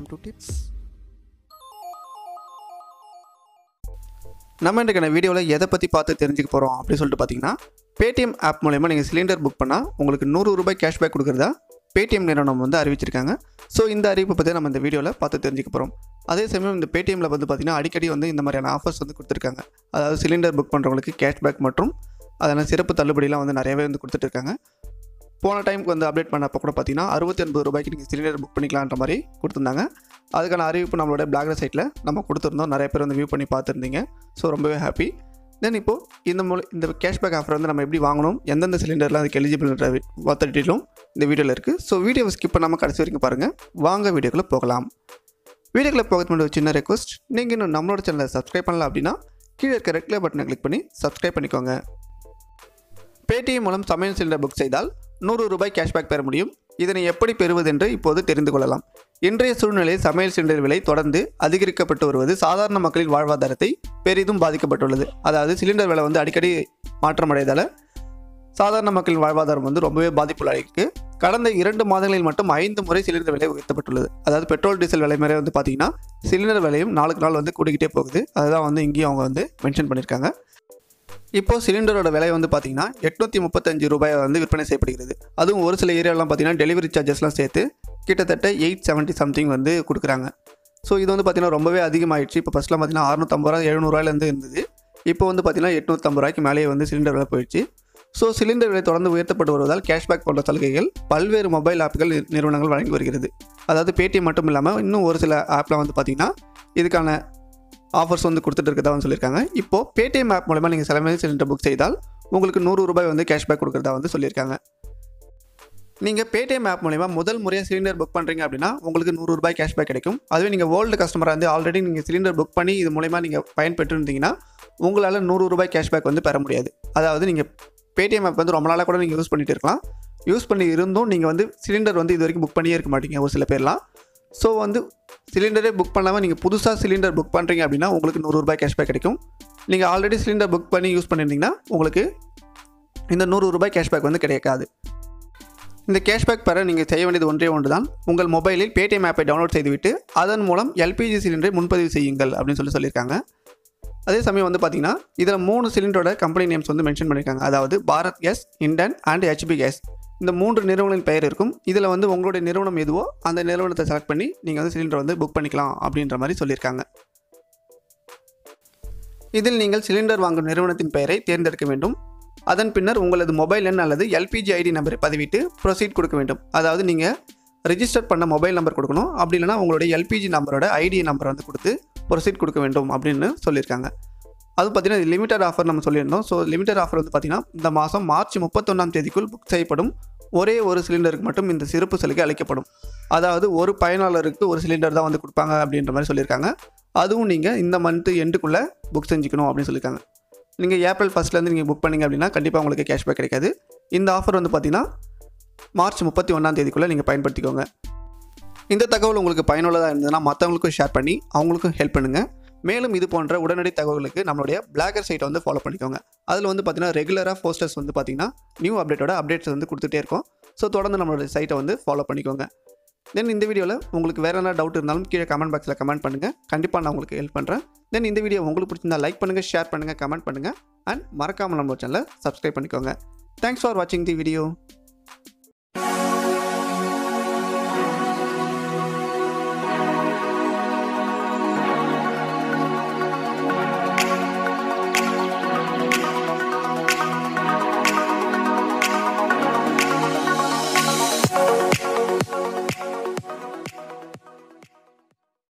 time to tips நம்ம இன்றைக்கான வீடியோவில் எதை பற்றி பார்த்து தெரிஞ்சுக்க போகிறோம் அப்படின்னு சொல்லிட்டு பார்த்தீங்கன்னா பேடிஎம் ஆப் மூலயமா நீங்கள் சிலிண்டர் புக் பண்ணால் உங்களுக்கு நூறு ரூபாய் கேஷ்பேக் கொடுக்குறதா பேடிஎம் நிறுவனம் வந்து அறிவிச்சிருக்காங்க ஸோ இந்த அறிவிப்பை பற்றி நம்ம இந்த வீடியோவில் பார்த்து தெரிஞ்சுக்க போகிறோம் அதே சமயம் இந்த பேடிஎம்மில் வந்து பார்த்திங்கன்னா அடிக்கடி வந்து இந்த மாதிரியான ஆஃபர்ஸ் வந்து கொடுத்துருக்காங்க அதாவது சிலிண்டர் புக் பண்ணுறவங்களுக்கு கேஷ்பேக் மற்றும் அதனால் சிறப்பு தள்ளுபடிலாம் வந்து நிறையவே வந்து கொடுத்துட்ருக்காங்க போன டைமுக்கு வந்து அப்டேட் பண்ணப்போ கூட பார்த்தீங்கன்னா அறுபத்தி ஒன்பது ரூபாய்க்கு நீங்கள் சிலிண்டர் புக் பண்ணிக்கலான்ற மாதிரி கொடுத்துருந்தாங்க அதுக்கான அறிவிப்பு நம்மளோட பிளாகர் சைட்டில் நம்ம கொடுத்துருந்தோம் நிறைய பேர் வந்து வியூ பண்ணி பார்த்துருந்தீங்க ஸோ ரொம்பவே ஹாப்பி தென் இப்போது இந்த மூல இந்த கேஷ்பேக் ஆஃபர் வந்து நம்ம எப்படி வாங்கணும் எந்தெந்த சிலிண்டர்லாம் அதுக்கு எலிஜிபிள்ன்ற மொத்த டீட்டெயிலும் இந்த வீடியோவில் இருக்குது ஸோ வீடியோவை ஸ்கிப் பண்ணாமல் கடைசி வரைக்கும் பாருங்கள் வாங்க வீடியோக்குள்ளே போகலாம் வீடியோக்குள்ளே போகிறது முன்னாடி ஒரு சின்ன ரெக்வஸ்ட் நீங்கள் இன்னும் நம்மளோட சேனலை சப்ஸ்கிரைப் பண்ணல அப்படின்னா கீழே இருக்க ரெட் கலர் பட்டனை கிளிக் பண்ணி சப்ஸ்கிரைப் பண்ணிக்கோங்க பேடிஎம் மூலம் சமையல் சிலிண்டர் புக் செய்தால் நூறு ரூபாய் கேஷ்பேக் பெற முடியும் இதனை எப்படி பெறுவது என்று இப்போது தெரிந்து கொள்ளலாம் இன்றைய சூழ்நிலையில் சமையல் சிலிண்டர் விலை தொடர்ந்து அதிகரிக்கப்பட்டு வருவது சாதாரண மக்களின் வாழ்வாதாரத்தை பெரிதும் பாதிக்கப்பட்டுள்ளது அதாவது சிலிண்டர் விலை வந்து அடிக்கடி மாற்றமடைவதால் சாதாரண மக்களின் வாழ்வாதாரம் வந்து ரொம்பவே பாதிப்புள்ளாயிருக்கு கடந்த இரண்டு மாதங்களில் மட்டும் ஐந்து முறை சிலிண்டர் விலை உயர்த்தப்பட்டுள்ளது அதாவது பெட்ரோல் டீசல் விலை முறை வந்து பார்த்தீங்கன்னா சிலிண்டர் விலையும் நாளுக்கு நாள் வந்து கூடிக்கிட்டே போகுது அதுதான் வந்து இங்கேயும் அவங்க வந்து மென்ஷன் பண்ணியிருக்காங்க இப்போ சிலிண்டரோட விலை வந்து பார்த்தீங்கன்னா எட்நூற்றி முப்பத்தஞ்சு ரூபாய் வந்து விற்பனை செய்யப்படுகிறது அதுவும் ஒரு சில ஏரியாலாம் பார்த்தீங்கன்னா டெலிவரி சார்ஜஸ்லாம் சேர்த்து கிட்டத்தட்ட எயிட் செவன்ட்டி சம்திங் வந்து கொடுக்குறாங்க ஸோ இது வந்து பார்த்தீங்கன்னா ரொம்பவே அதிகமாகிடுச்சு இப்போ ஃபஸ்ட்லாம் பார்த்தீங்கன்னா அறுநூத்தம்பது ரூபா எழுநூறுவாயிலேருந்து இருந்தது இப்போ வந்து பார்த்தீங்கன்னா எட்நூற்றம்பது ரூபாய்க்கு மேலேயே வந்து சிலிண்டர் விலை போயிடுச்சு ஸோ சிலிண்டர் விலை தொடர்ந்து உயர்த்தப்பட்டு வருவதால் கேஷ்பேக் போன்ற சலுகைகள் பல்வேறு மொபைல் ஆப்புகள் நி- நிறுவனங்கள் வழங்கி வருகிறது அதாவது பேடிஎம் மட்டும் இல்லாமல் இன்னும் ஒரு சில ஆப்லாம் வந்து பார்த்தீங்கன்னா இதுக்கான ஆஃபர்ஸ் வந்து கொடுத்துட்டு இருக்கதா வந்து சொல்லியிருக்காங்க இப்போது பேடிஎம் ஆப் மூலமா நீங்கள் சில சிலிண்டர் புக் செய்தால் உங்களுக்கு நூறு ரூபாய் வந்து கேஷ்பேக் கொடுக்குறதா வந்து சொல்லியிருக்காங்க நீங்கள் பேடிஎம் ஆப் மூலமா முதல் முறையாக சிலிண்டர் புக் பண்ணுறீங்க அப்படின்னா உங்களுக்கு நூறு ரூபாய் கேஷ்பேக் கிடைக்கும் அதுவே நீங்கள் ஓல்டு கஸ்டமராக இருந்து ஆல்ரெடி நீங்கள் சிலிண்டர் புக் பண்ணி இது மூலயமா நீங்கள் பயன்பெற்று இருந்தீங்கன்னா உங்களால் நூறு ரூபாய் கேஷ்பேக் வந்து பெற முடியாது அதாவது நீங்கள் பேடிஎம் ஆப் வந்து ரொம்ப நாளாக கூட நீங்கள் யூஸ் பண்ணிட்டு இருக்கலாம் யூஸ் பண்ணி இருந்தும் நீங்கள் வந்து சிலிண்டர் வந்து இது வரைக்கும் புக் பண்ணியே இருக்க மாட்டீங்க ஒரு சில பேர்லாம் ஸோ வந்து சிலிண்டரே புக் பண்ணாமல் நீங்கள் புதுசாக சிலிண்டர் புக் பண்ணுறீங்க அப்படின்னா உங்களுக்கு நூறு ரூபாய் கேஷ்பேக் கிடைக்கும் நீங்கள் ஆல்ரெடி சிலிண்டர் புக் பண்ணி யூஸ் பண்ணியிருந்தீங்கன்னா உங்களுக்கு இந்த நூறு ரூபாய் கேஷ்பேக் வந்து கிடைக்காது இந்த கேஷ்பேக் பெற நீங்கள் செய்ய வேண்டியது ஒன்றே ஒன்று தான் உங்கள் மொபைலில் பேடிஎம் ஆப்பை டவுன்லோட் செய்துவிட்டு அதன் மூலம் எல்பிஜி சிலிண்டரை முன்பதிவு செய்யுங்கள் அப்படின்னு சொல்லி சொல்லியிருக்காங்க அதே சமயம் வந்து பார்த்தீங்கன்னா இதில் மூணு சிலிண்டரோட கம்பெனி நேம்ஸ் வந்து மென்ஷன் பண்ணியிருக்காங்க அதாவது Bharat gas Indane and HP gas இந்த மூன்று நிறுவனங்களின் பெயர் இருக்கும் இதில் வந்து உங்களுடைய நிறுவனம் எதுவோ அந்த நிறுவனத்தை செலக்ட் பண்ணி நீங்கள் வந்து சிலிண்டர் வந்து புக் பண்ணிக்கலாம் அப்படின்ற மாதிரி சொல்லியிருக்காங்க இதில் நீங்கள் சிலிண்டர் வாங்கும் நிறுவனத்தின் பெயரை தேர்ந்தெடுக்க வேண்டும் அதன் பின்னர் உங்களது மொபைல் எண் அல்லது எல்பிஜி ஐடி நம்பரை பதிவிட்டு ப்ரொசீட் கொடுக்க வேண்டும் அதாவது நீங்கள் ரெஜிஸ்டர் பண்ண மொபைல் நம்பர் கொடுக்கணும் அப்படி இல்லைனா உங்களுடைய எல்பிஜி நம்பரோட ஐடி நம்பர் வந்து கொடுத்து ப்ரொசீட் கொடுக்க வேண்டும் அப்படின்னு சொல்லியிருக்காங்க அது பார்த்தீங்கன்னா லிமிட்டட் ஆஃபர் நம்ம சொல்லியிருந்தோம் ஸோ லிமிட்டட் ஆஃபர் வந்து பார்த்தீங்கன்னா இந்த மாதம் மார்ச் முப்பத்தொன்னாம் தேதிக்குள் புக் செய்யப்படும் ஒரே ஒரு சிலிண்டருக்கு மட்டும் இந்த சிறப்பு சலுகை அளிக்கப்படும் அதாவது ஒரு பயனாளருக்கு ஒரு சிலிண்டர் தான் வந்து கொடுப்பாங்க அப்படின்ற மாதிரி சொல்லியிருக்காங்க அதுவும் நீங்கள் இந்த மந்த்து எண்டுக்குள்ளே புக் செஞ்சுக்கணும் அப்படின்னு சொல்லியிருக்காங்க நீங்கள் ஏப்ரல் ஃபஸ்ட்லேருந்து நீங்கள் புக் பண்ணீங்க அப்படின்னா கண்டிப்பாக உங்களுக்கு கேஷ்பேக் கிடைக்காது இந்த ஆஃபர் வந்து பார்த்தீங்கன்னா மார்ச் முப்பத்தி ஒன்றாம் தேதிக்குள்ளே நீங்கள் பயன்படுத்திக்கோங்க இந்த தகவல் உங்களுக்கு பயனுள்ளதாக இருந்ததுன்னா மற்றவங்களுக்கும் ஷேர் பண்ணி அவங்களுக்கும் ஹெல்ப் பண்ணுங்கள் மேலும் இது போன்ற உடனடி தகவலுக்கு நம்மளுடைய பிளாகர் சைட்டை வந்து ஃபாலோ பண்ணிக்கோங்க அதில் வந்து பார்த்தீங்கன்னா ரெகுலராக போஸ்டர்ஸ் வந்து பார்த்தீங்கன்னா நியூ அப்டேட்டோட அப்டேட்ஸ் வந்து கொடுத்துட்டே இருக்கும் ஸோ தொடர்ந்து நம்மளோட சைட்டை வந்து ஃபாலோ பண்ணிக்கோங்க தென் இந்த வீடியோவில் உங்களுக்கு வேறு என்ன டவுட் இருந்தாலும் கீழே கமெண்ட் பாக்ஸில் கமெண்ட் பண்ணுங்கள் கண்டிப்பாக நான் உங்களுக்கு ஹெல்ப் பண்ணுறேன் தென் இந்த வீடியோ உங்களுக்கு பிடிச்சிருந்தா லைக் பண்ணுங்கள் ஷேர் பண்ணுங்கள் கமெண்ட் பண்ணுங்கள் அண்ட் மறக்காமல் நம்ம சேனலை சப்ஸ்கிரைப் பண்ணிக்கோங்க தேங்க்ஸ் ஃபார் வாட்சிங் தி வீடியோ